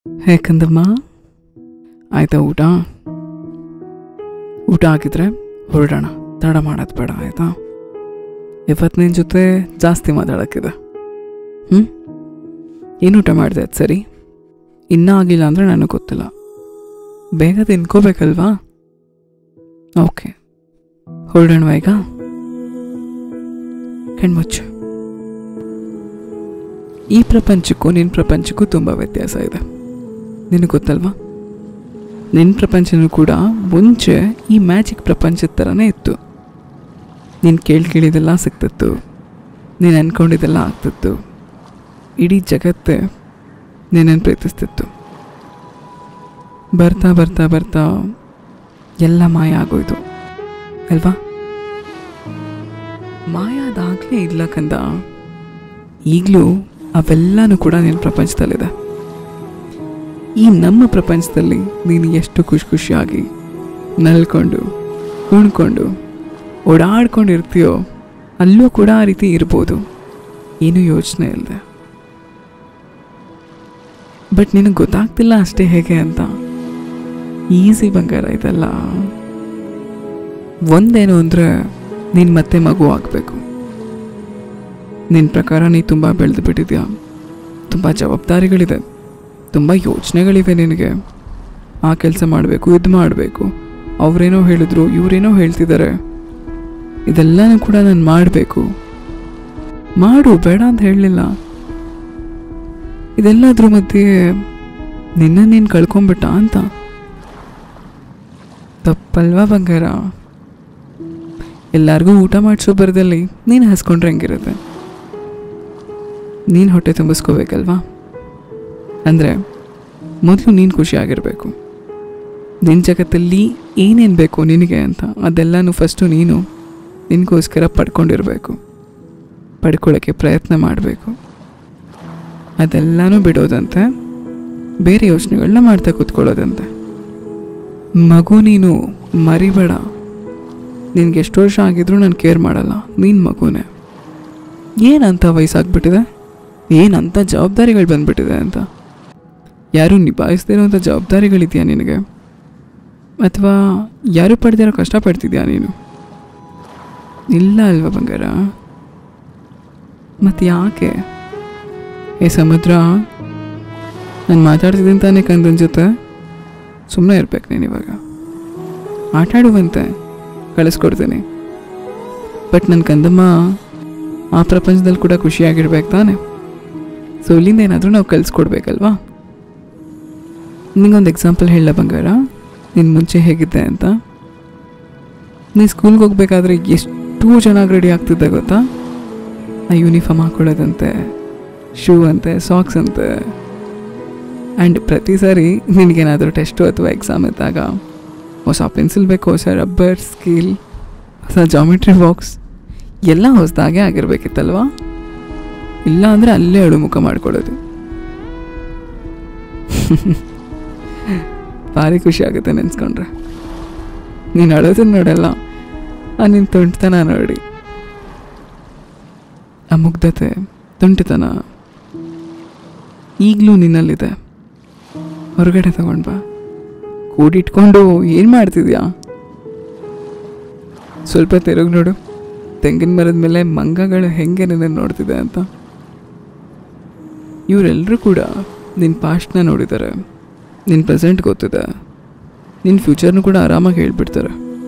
ಹೇ ಕಂದಮ್ಮ ಆಯ್ತಾ ಊಟ ಊಟ ಆಗಿದ್ರೆ ಹೊರಡೋಣ ತಡ ಮಾಡೋದು ಬೇಡ ಆಯ್ತಾ ಇವತ್ತು ನಿನ್ನ ಜೊತೆ ಜಾಸ್ತಿ ಮಾತಾಡೋಕ್ಕಿದೆ ಹ್ಞೂ ಏನು ಊಟ ಮಾಡಿದೆ ಅದು ಸರಿ ಇನ್ನೂ ಆಗಿಲ್ಲ ಅಂದರೆ ನನಗೆ ಗೊತ್ತಿಲ್ಲ ಬೇಗ ತಿನ್ಕೋಬೇಕಲ್ವಾ ಓಕೆ ಹೊರಡೋಣವಾ ಈಗ ಕಣ್ಮುಚ್ಚು ಈ ಪ್ರಪಂಚಕ್ಕೂ ನಿನ್ನ ಪ್ರಪಂಚಕ್ಕೂ ತುಂಬ ವ್ಯತ್ಯಾಸ ಇದೆ ನಿನಗೆ ಗೊತ್ತಲ್ವಾ ನಿನ್ನ ಪ್ರಪಂಚನೂ ಕೂಡ ಮುಂಚೆ ಈ ಮ್ಯಾಜಿಕ್ ಪ್ರಪಂಚದ ಥರನೇ ಇತ್ತು ನೀನು ಕೇಳಿ ಕೇಳಿದೆಲ್ಲ ಸಿಗ್ತಿತ್ತು ನೀನು ಅಂದ್ಕೊಂಡಿದ್ದೆಲ್ಲ ಆಗ್ತಿತ್ತು ಇಡೀ ಜಗತ್ತೇ ನಿನ್ನನ್ನು ಪ್ರೀತಿಸ್ತಿತ್ತು ಬರ್ತಾ ಬರ್ತಾ ಬರ್ತಾ ಎಲ್ಲ ಮಾಯ ಆಗೋಯ್ತು ಅಲ್ವಾ ಮಾಯ ಅದಾಗಲೇ ಇಲ್ಲ ಕಂದ ಈಗಲೂ ಅವೆಲ್ಲನೂ ಕೂಡ ನಿನ್ನ ಪ್ರಪಂಚದಲ್ಲಿದೆ ಈ ನಮ್ಮ ಪ್ರಪಂಚದಲ್ಲಿ ನೀನು ಎಷ್ಟು ಖುಷಿ ಖುಷಿಯಾಗಿ ನಲ್ಕೊಂಡು ಕುಣ್ಕೊಂಡು ಓಡಾಡ್ಕೊಂಡಿರ್ತೀಯೋ ಅಲ್ಲೂ ಕೂಡ ಆ ರೀತಿ ಇರ್ಬೋದು ಏನೂ ಯೋಚನೆ ಇಲ್ಲದೆ ಬಟ್ ನಿನಗೆ ಗೊತ್ತಾಗ್ತಿಲ್ಲ ಅಷ್ಟೇ ಹೇಗೆ ಅಂತ ಈಸಿ ಬಂಗಾರ ಇದೆಲ್ಲ ಒಂದೇನು ಅಂದರೆ ನೀನು ಮತ್ತೆ ಮಗು ಆಗಬೇಕು ನಿನ್ನ ಪ್ರಕಾರ ನೀ ತುಂಬ ಬೆಳೆದು ಬಿಟ್ಟಿದ್ಯಾ ತುಂಬ ಜವಾಬ್ದಾರಿಗಳಿದೆ ತುಂಬ ಯೋಚನೆಗಳಿವೆ ನಿನಗೆ ಆ ಕೆಲಸ ಮಾಡಬೇಕು ಇದು ಮಾಡಬೇಕು ಅವರೇನೋ ಹೇಳಿದ್ರು ಇವರೇನೋ ಹೇಳ್ತಿದ್ದಾರೆ ಇದೆಲ್ಲನೂ ಕೂಡ ನಾನು ಮಾಡಬೇಕು ಮಾಡು ಬೇಡ ಅಂತ ಹೇಳಲಿಲ್ಲ ಇದೆಲ್ಲದ್ರ ಮಧ್ಯೆ ನಿನ್ನ ನೀನು ಕಳ್ಕೊಂಬಿಟ್ಟ ಅಂತ ತಪ್ಪಲ್ವಾ ಬಂಗಾರ ಎಲ್ಲರಿಗೂ ಊಟ ಮಾಡಿಸೋ ಬರದಲ್ಲಿ ನೀನು ಹಸ್ಕೊಂಡ್ರೆ ಹೆಂಗಿರುತ್ತೆ ನೀನು ಹೊಟ್ಟೆ ತುಂಬಿಸ್ಕೋಬೇಕಲ್ವಾ ಅಂದರೆ ಮೊದಲು ನೀನು ಖುಷಿಯಾಗಿರಬೇಕು ನಿನ್ನ ಜಗತ್ತಲ್ಲಿ ಏನೇನು ಬೇಕು ನಿನಗೆ ಅಂತ ಅದೆಲ್ಲನೂ ಫಸ್ಟು ನೀನು ನಿನಗೋಸ್ಕರ ಪಡ್ಕೊಂಡಿರಬೇಕು ಪಡ್ಕೊಳ್ಳೋಕ್ಕೆ ಪ್ರಯತ್ನ ಮಾಡಬೇಕು ಅದೆಲ್ಲನೂ ಬಿಡೋದಂತೆ ಬೇರೆ ಯೋಚನೆಗಳನ್ನ ಮಾಡ್ತಾ ಕೂತ್ಕೊಳ್ಳೋದಂತೆ ಮಗು ನೀನು ಮರಿಬೇಡ ನಿನ್ಗೆ ಎಷ್ಟು ವರ್ಷ ಆಗಿದ್ರೂ ನಾನು ಕೇರ್ ಮಾಡಲ್ಲ ನೀನು ಮಗುನೇ ಏನಂತ ವಯಸ್ಸಾಗ್ಬಿಟ್ಟಿದೆ ಏನಂತ ಜವಾಬ್ದಾರಿಗಳು ಬಂದ್ಬಿಟ್ಟಿದೆ ಅಂತ ಯಾರು ನಿಭಾಯಿಸ್ದಿರೋಂಥ ಜವಾಬ್ದಾರಿಗಳಿದೆಯಾ ನಿನಗೆ ಅಥವಾ ಯಾರು ಪಡೆದಿರೋ ಕಷ್ಟಪಡ್ತಿದ್ಯಾ ನೀನು ಇಲ್ಲ ಅಲ್ವಾ ಬಂಗಾರ ಮತ್ತು ಯಾಕೆ ಏ ಸಮುದ್ರ ನಾನು ಮಾತಾಡ್ತಿದ್ದೀನಿ ತಾನೇ ಕಂದನ ಜೊತೆ ಸುಮ್ಮನೆ ಇರ್ಬೇಕು ನೀನು ಇವಾಗ ಆಟಾಡುವಂತೆ ಕಳಿಸ್ಕೊಡ್ತೀನಿ ಬಟ್ ನನ್ನ ಕಂದಮ್ಮ ಆ ಪ್ರಪಂಚದಲ್ಲಿ ಕೂಡ ಖುಷಿಯಾಗಿರ್ಬೇಕು ತಾನೆ ಸೊ ಇಲ್ಲಿಂದ ಏನಾದರೂ ನಾವು ಕಲಿಸ್ಕೊಡ್ಬೇಕಲ್ವಾ ನಿಂಗೊಂದು ಎಕ್ಸಾಂಪಲ್ ಹೇಳ ಬಂಗಾರ ನೀನು ಮುಂಚೆ ಹೇಗಿದ್ದೆ ಅಂತ ನೀನು ಸ್ಕೂಲ್ಗೆ ಹೋಗ್ಬೇಕಾದ್ರೆ ಎಷ್ಟು ಚೆನ್ನಾಗಿ ರೆಡಿ ಆಗ್ತಿದ್ದೆ ಗೊತ್ತಾ ಆ ಯೂನಿಫಾರ್ಮ್ ಹಾಕೊಳ್ಳೋದಂತೆ ಶೂ ಅಂತೆ ಸಾಕ್ಸ್ ಅಂತೆ ಆ್ಯಂಡ್ ಪ್ರತಿ ಸಾರಿ ನಿನಗೇನಾದರೂ ಟೆಸ್ಟು ಅಥವಾ ಎಕ್ಸಾಮ್ ಇದ್ದಾಗ ಹೊಸ ಪೆನ್ಸಿಲ್ ಬೇಕು ಹೊಸ ರಬ್ಬರ್ ಸ್ಕೇಲ್ ಹೊಸ ಜಾಮಿಟ್ರಿ ಬಾಕ್ಸ್ ಎಲ್ಲ ಹೊಸದಾಗೆ ಆಗಿರ್ಬೇಕಿತ್ತಲ್ವಾ ಇಲ್ಲ ಅಂದರೆ ಅಲ್ಲೇ ಅಳು ಮುಖ ಮಾಡ್ಕೊಳ್ಳೋದು ಭಾರಿ ಖುಷಿ ಆಗುತ್ತೆ ನೆನ್ಸ್ಕೊಂಡ್ರೆ ನೀನು ಅಳೋದನ್ನ ನೋಡಲ್ಲ ಆ ನಿನ್ನ ತುಂಟತನ ನೋಡಿ ಆ ಮುಗ್ಧತೆ ತುಂಟತನ ಈಗಲೂ ನಿನ್ನಲ್ಲಿದೆ ಹೊರಗಡೆ ತಗೊಂಡು ಬಾ ಕೂಡಿಟ್ಕೊಂಡು ಏನು ಮಾಡ್ತಿದ್ಯಾ ಸ್ವಲ್ಪ ತಿರುಗಿ ನೋಡು ತೆಂಗಿನ ಮರದ ಮೇಲೆ ಮಂಗಗಳು ಹೆಂಗೆ ನಿನ್ನ ನೋಡ್ತಿದೆ ಅಂತ ಇವರೆಲ್ಲರೂ ಕೂಡ ನಿನ್ನ ಪಾಸ್ಟ್ನ ನೋಡಿದ್ದಾರೆ ನಿನ್ನ ಪ್ರೆಸೆಂಟ್ ಗೊತ್ತಿದೆ ನಿನ್ನ ಫ್ಯೂಚರ್ನು ಕೂಡ ಆರಾಮಾಗಿ ಹೇಳ್ಬಿಡ್ತಾರೆ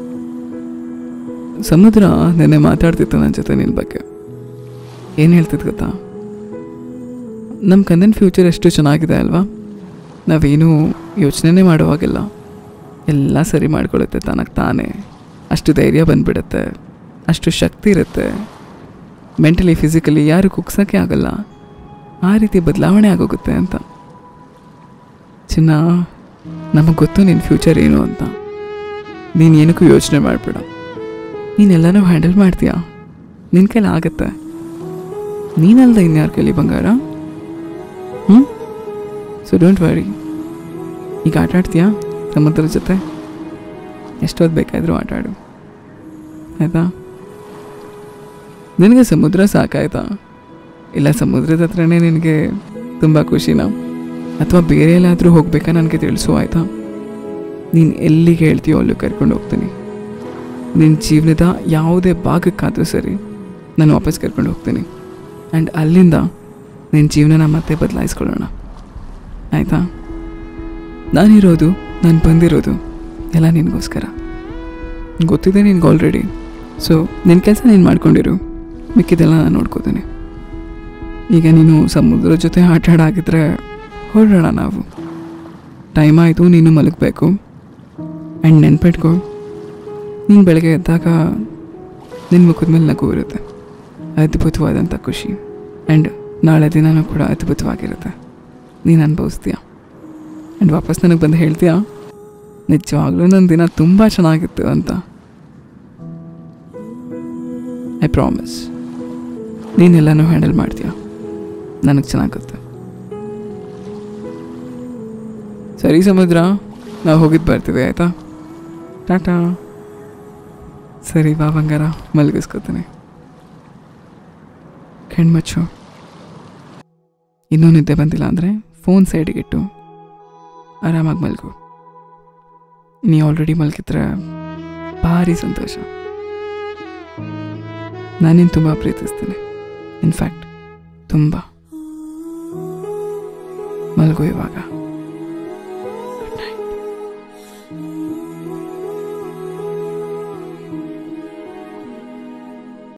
ಸಮುದ್ರ ನೆನ್ನೆ ಮಾತಾಡ್ತಿತ್ತು ನನ್ನ ಜೊತೆ ನಿನ್ನ ಬಗ್ಗೆ ಏನು ಹೇಳ್ತಿದ್ದು ಗೊತ್ತಾ ನಮ್ಮ ಕಂದನ ಫ್ಯೂಚರ್ ಎಷ್ಟು ಚೆನ್ನಾಗಿದೆ ಅಲ್ವಾ ನಾವೇನು ಯೋಚನೆ ಮಾಡುವಾಗಿಲ್ಲ ಎಲ್ಲ ಸರಿ ಮಾಡ್ಕೊಳ್ಳುತ್ತೆ ತನಗೆ ತಾನೇ ಅಷ್ಟು ಧೈರ್ಯ ಬಂದ್ಬಿಡುತ್ತೆ ಅಷ್ಟು ಶಕ್ತಿ ಇರುತ್ತೆ ಮೆಂಟಲಿ ಫಿಸಿಕಲಿ ಯಾರು ಕುಗ್ಸೋಕ್ಕೆ ಆಗಲ್ಲ ಆ ರೀತಿ ಬದಲಾವಣೆ ಆಗೋಗುತ್ತೆ ಅಂತ ಚಿನ್ನ ನಮಗೆ ಗೊತ್ತು ನಿನ್ನ ಫ್ಯೂಚರ್ ಏನು ಅಂತ ನೀನು ಏನಕ್ಕೂ ಯೋಚನೆ ಮಾಡಬೇಡ ನೀನೆಲ್ಲನೂ ಹ್ಯಾಂಡಲ್ ಮಾಡ್ತೀಯಾ ನಿನ್ನ ಕೈಲಿ ಆಗುತ್ತೆ ನೀನಲ್ದ ಇನ್ಯಾರ ಕೈಲಿ ಬಂಗಾರ ಹ್ಞೂ ಸೊ ಡೋಂಟ್ ವರಿ ಈಗ ಆಟ ಆಡ್ತೀಯಾ ಸಮುದ್ರದ ಜೊತೆ ಎಷ್ಟೊತ್ತು ಬೇಕಾದರೂ ಆಟ ಆಡು ಆಯಿತಾ ನಿನಗೆ ಸಮುದ್ರ ಸಾಕಾಯ್ತಾ ಇಲ್ಲ ಸಮುದ್ರದ ಹತ್ರನೇ ನಿನಗೆ ತುಂಬ ಖುಷಿನಾ ಅಥವಾ ಬೇರೆ ಎಲ್ಲಾದರೂ ಹೋಗ್ಬೇಕಾ ನನಗೆ ತಿಳಿಸು ಆಯಿತಾ ನೀನು ಎಲ್ಲಿಗೆ ಹೇಳ್ತೀಯೋ ಅಲ್ಲಿಗೆ ಕರ್ಕೊಂಡು ಹೋಗ್ತೀನಿ ನಿನ್ನ ಜೀವನದ ಯಾವುದೇ ಭಾಗಕ್ಕಾದರೂ ಸರಿ ನಾನು ವಾಪಸ್ ಕರ್ಕೊಂಡು ಹೋಗ್ತೀನಿ ಆ್ಯಂಡ್ ಅಲ್ಲಿಂದ ನಿನ್ನ ಜೀವನನ ಮತ್ತೆ ಬದಲಾಯಿಸ್ಕೊಳ್ಳೋಣ ಆಯಿತಾ ನಾನಿರೋದು ನಾನು ಬಂದಿರೋದು ಎಲ್ಲ ನಿನಗೋಸ್ಕರ ಗೊತ್ತಿದೆ ನಿನ್ಗೆ ಆಲ್ರೆಡಿ ಸೊ ನಿನ್ನ ಕೆಲಸ ನೀನು ಮಾಡ್ಕೊಂಡಿರು ಮಿಕ್ಕಿದೆಲ್ಲ ನಾನು ನೋಡ್ಕೋತೀನಿ ಈಗ ನೀನು ಸಮುದ್ರ ಜೊತೆ ಆಟ ಆಡಾಗಿದ್ರೆ ಹೊರಡೋಣ ನಾವು ಟೈಮ್ ಆಯಿತು ನೀನು ಮಲಗಬೇಕು ಆ್ಯಂಡ್ ನೆನ್ಪಿಟ್ಕೊ ನೀನು ಬೆಳಗ್ಗೆ ಎದ್ದಾಗ ನಿನ್ನ ಮುಖದ ಮೇಲೆ ನಗು ಇರುತ್ತೆ ಅದ್ಭುತವಾದಂಥ ಖುಷಿ ಆ್ಯಂಡ್ ನಾಳೆ ದಿನನೂ ಕೂಡ ಅದ್ಭುತವಾಗಿರುತ್ತೆ ನೀನು ಅನುಭವಿಸ್ತೀಯ ಆ್ಯಂಡ್ ವಾಪಸ್ ನನಗೆ ಬಂದು ಹೇಳ್ತೀಯಾ ನಿಜವಾಗ್ಲೂ ನನ್ನ ದಿನ ತುಂಬ ಚೆನ್ನಾಗಿತ್ತು ಅಂತ ಐ ಪ್ರಾಮಿಸ್ ನೀನೆಲ್ಲನೂ ಹ್ಯಾಂಡಲ್ ಮಾಡ್ತೀಯ ನನಗೆ ಚೆನ್ನಾಗುತ್ತೆ ಸರಿ ಸಮುದ್ರ ನಾವು ಹೋಗಿದ್ದು ಬರ್ತೀವಿ ಆಯಿತಾ ಟಾಟಾ ಸರಿ ಬಾ ಬಂಗಾರ ಮಲಗಿಸ್ಕೊತೀನಿ ಕಣ್ಮಚ್ಚು ಇನ್ನೂ ನಿದ್ದೆ ಬಂದಿಲ್ಲ ಅಂದರೆ ಫೋನ್ ಸೈಡಿಗಿಟ್ಟು ಆರಾಮಾಗಿ ಮಲ್ಗು ನೀ ಆಲ್ರೆಡಿ ಮಲಗಿದ್ರೆ ಭಾರಿ ಸಂತೋಷ ನಾನಿನ್ನು ತುಂಬ ಪ್ರೀತಿಸ್ತೀನಿ ಇನ್ಫ್ಯಾಕ್ಟ್ ತುಂಬ ಮಲಗು ಇವಾಗ